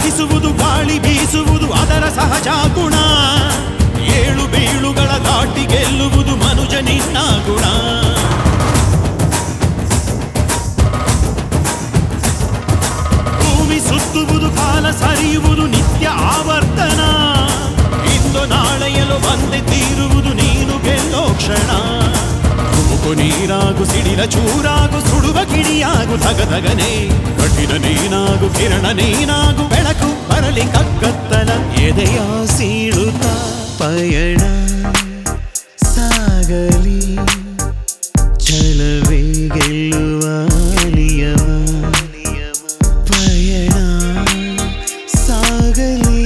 ಚಲಿಸುವುದು ಗಾಳಿ ಬೀಸುವುದು ಅದರ ಸಹಜ ಗುಣ ಏಳು ಬೀಳುಗಳ ದಾಟಿ ಗೆಲ್ಲುವುದು ಮನುಜ ನಿನ್ನ ಗುಣ ಭೂಮಿ ಸುತ್ತುವುದು ಕಾಲ ಸರಿಯುವುದು ನಿತ್ಯ ಆವರ್ತನ ಇಂದು ನಾಳೆಯಲು ಬಂದೆ ತೀರುವುದು ನೀನು ಗೆಲ್ಲೋ ಕ್ಷಣ ತುಮುಕು ನೀರಾಗು ಸಿಡಿಲ ಚೂರಾಗು ಸುಡುವ ಕಿಡಿಯಾಗು ಧಗಧಗನೆ ಕಠಿಣ ನೀನಾಗು ಕಿರಣ ನೀನಾಗು ಬೆಳಕು ಬರಲಿ ಕಕ್ಕತ್ತಲ ಎದೆಯ ಸೀಳುತ್ತ ಪಯಣ ಸಾಗಲಿ ಛಲವೇ ಗೆಲ್ಲುವ ನಿಯಮ ಪಯಣ ಸಾಗಲಿ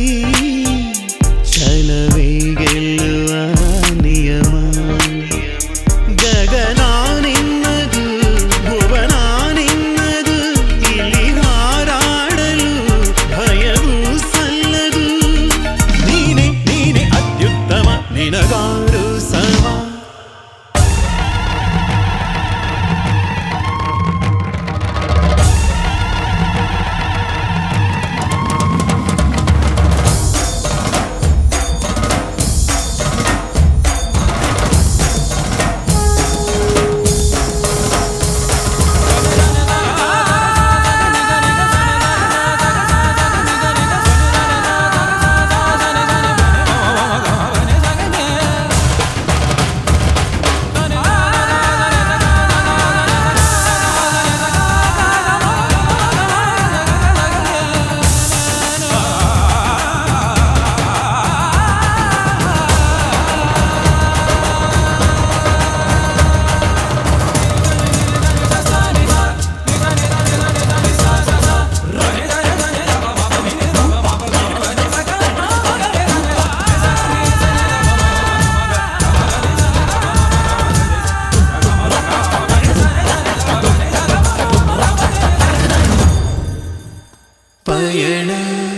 ಛಲವೇ ಗೆಲ್ಲುವ ನಿಯಮ ಗಗನ ನಿನ್ನದು ಭುವನ ನಿನ್ನದು ಇಲ್ಲಿ ಹಾರಾಡಲು ಭಯವೂ ಸಲ್ಲದು ನೀನೆ ನೀನೆ ಅತ್ಯುತ್ತಮ ನಿನಗಾರು ಸಮ ಪಯಣ